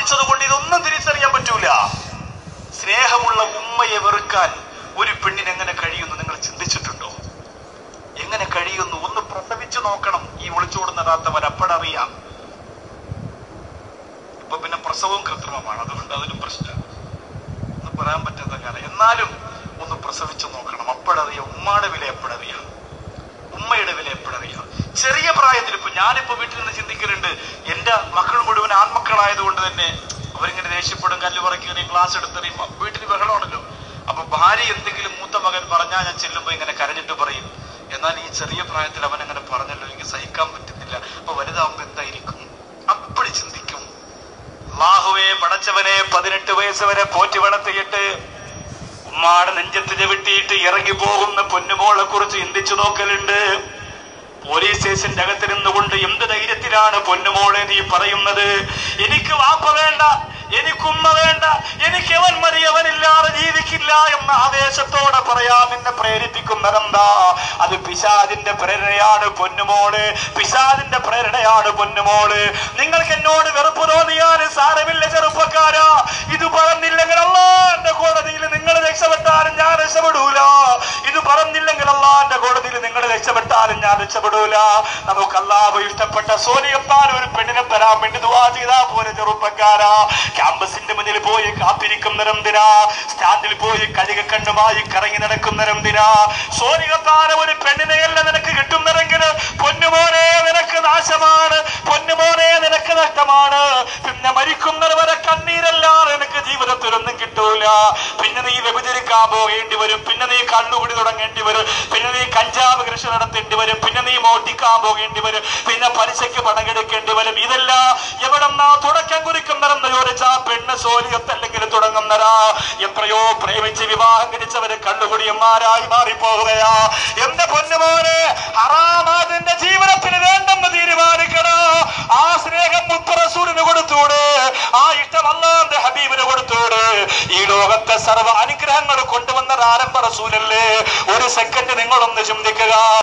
പ്രസവിച്ചത് കൊണ്ട് ഇതൊന്നും തിരിച്ചറിയാൻ പറ്റൂല സ്നേഹമുള്ള ഉമ്മയെ വെറുക്കാൻ ഒരു പെണ്ണിന് എങ്ങനെ കഴിയുന്നു നിങ്ങൾ ചിന്തിച്ചിട്ടുണ്ടോ എങ്ങനെ കഴിയുന്നു ഒന്ന് പ്രസവിച്ചു നോക്കണം ഈ ഒളിച്ചോട് നടാത്തവർ അപ്പോഴറിയാം ഇപ്പൊ പിന്നെ പ്രസവവും കൃത്രിമമാണ് അതുകൊണ്ട് അതിലും പ്രശ്നം ഒന്നും പറയാൻ പറ്റാത്ത കാലം എന്നാലും ഒന്ന് പ്രസവിച്ചു നോക്കണം അപ്പോഴറിയാം ഉമ്മയുടെ വില എപ്പോഴറിയാം ഉമ്മയുടെ വില എപ്പോഴറിയാം ചെറിയ പ്രായത്തിൽ ഇപ്പൊ ഞാനിപ്പോ വീട്ടിൽ നിന്ന് ചിന്തിക്കലുണ്ട് എന്റെ മക്കൾ മുഴുവൻ ആൺമക്കളായതുകൊണ്ട് തന്നെ അവരിങ്ങനെ ദേഷ്യപ്പെടും കല്ല് പറക്കുകയും ക്ലാസ് എടുത്തെറിയും വീട്ടിൽ ബഹളമാണല്ലോ അപ്പൊ ഭാര്യ എന്തെങ്കിലും മൂത്ത മകൻ പറഞ്ഞാൽ ഞാൻ ചെല്ലുമ്പോ ഇങ്ങനെ കരഞ്ഞിട്ട് പറയും എന്നാൽ ഈ ചെറിയ പ്രായത്തിൽ അവൻ അങ്ങനെ പറഞ്ഞല്ലോ എനിക്ക് സഹിക്കാൻ പറ്റുന്നില്ല അപ്പൊ വലുതാവുമ്പോ എന്തായിരിക്കും അപ്പടി ചിന്തിക്കും അള്ളാഹുവെ പടച്ചവനെ പതിനെട്ട് വയസ്സ് വരെ പോറ്റി വളർത്തിയിട്ട് ഉമ്മാടെ നെഞ്ചത്ത് ചവിട്ടിയിട്ട് ഇറങ്ങി പോകുന്ന പൊന്നുമോളെ കുറിച്ച് ചിന്തിച്ചു നോക്കലുണ്ട് പോലീസ് സ്റ്റേഷന്റെ അകത്ത് നിന്നുകൊണ്ട് എന്ത് ധൈര്യത്തിലാണ് പൊന്നുമോളെ നീ പറയുന്നത് എനിക്ക് വാപ്പ വേണ്ട എനിക്കുമ്മ വേണ്ട എനിക്ക് അവൻ മതി അവനില്ലാതെ ജീവിക്കില്ല എന്ന ആവേശത്തോടെ പറയാൻ എന്നെ പ്രേരിപ്പിക്കുന്നതെന്താ അത് പിശാദിന്റെ പ്രേരണയാണ് പൊന്നുമോള് പിശാദിന്റെ പ്രേരണയാണ് പൊന്നുമോള് നിങ്ങൾക്ക് എന്നോട് വെറുപ്പ് തോന്നിയാൽ സാരമില്ല ചെറുപ്പക്കാരാ ഇത് പറഞ്ഞില്ലെങ്കിൽ അള്ളാന്റെ കോടതിയിൽ നിങ്ങൾ രക്ഷപ്പെട്ടാലും ഞാൻ രക്ഷപ്പെടൂല ഇത് പറഞ്ഞില്ലെങ്കിൽ അള്ളാന്റെ കോടതിയിൽ നിങ്ങൾ രക്ഷപ്പെട്ടാലും ഞാൻ രക്ഷപ്പെടൂല നമുക്ക് അള്ളാഹ് ഇഷ്ടപ്പെട്ട സോനിയപ്പാൻ ഒരു പെണ്ണിനെ തരാൻ വേണ്ടി ദുവാ ചെയ്താ പോലെ ചെറുപ്പക്കാരാ ക്യാമ്പസിന്റെ മുന്നിൽ പോയി കാത്തിരിക്കുന്നവരെന്തിനാ സ്റ്റാൻഡിൽ പോയി കഴുക കണ്ണുമായി കറങ്ങി നടക്കുന്നവരെന്തിനാ സോനികത്താന ഒരു പെണ്ണിനെയല്ല നിനക്ക് കിട്ടുന്നതെങ്കിൽ പൊന്നുമോനെ നിനക്ക് നാശമാണ് പൊന്നുമോനെ നിനക്ക് നഷ്ടമാണ് പിന്നെ മരിക്കുന്നത് വരെ കണ്ണീരല്ലാതെ നിനക്ക് ജീവിതത്തിലൊന്നും കിട്ടൂല പിന്നെ നീ വ്യഭിചരിക്കാൻ പോകേണ്ടി വരും പിന്നെ നീ കണ്ണുപിടി തുടങ്ങേണ്ടി വരും പിന്നെ നീ കഞ്ചാവ് കൃഷി നടത്തേണ്ടി വരും പിന്നെ നീ മോട്ടിക്കാൻ പോകേണ്ടി വരും പിന്നെ പലിശയ്ക്ക് പണമെടുക്കേണ്ടി വരും ഇതെല്ലാം എവിടെന്നാ തുടക്കം കുറിക്കുന്നതെന്ന് ചോദിച്ചാ പെണ്ണ് സോലിയത്തല്ലെങ്കിൽ തുടങ്ങുന്നതാ എത്രയോ പ്രേമിച്ച് വിവാഹം കഴിച്ചവര് കണ്ണുകുടിയന്മാരായി മാറിപ്പോകുകയാ എന്റെ പൊന്നുമോനെ ഹറാമാതിന്റെ ജീവിതത്തിന് വേണ്ടെന്ന് തീരുമാനിക്കണം ആ സ്നേഹം മുത്തറസൂരിന് കൊടുത്തൂടെ ആ ഇഷ്ടം അല്ലാന്റെ ഹബീബിന് കൊടുത്തൂടെ ഈ ലോകത്തെ സർവ്വ അനുഗ്രഹങ്ങൾ കൊണ്ടുവന്ന ആരംഭ റസൂലല്ലേ ഒരു സെക്കൻഡ് നിങ്ങളൊന്ന് ചിന്തിക്കുക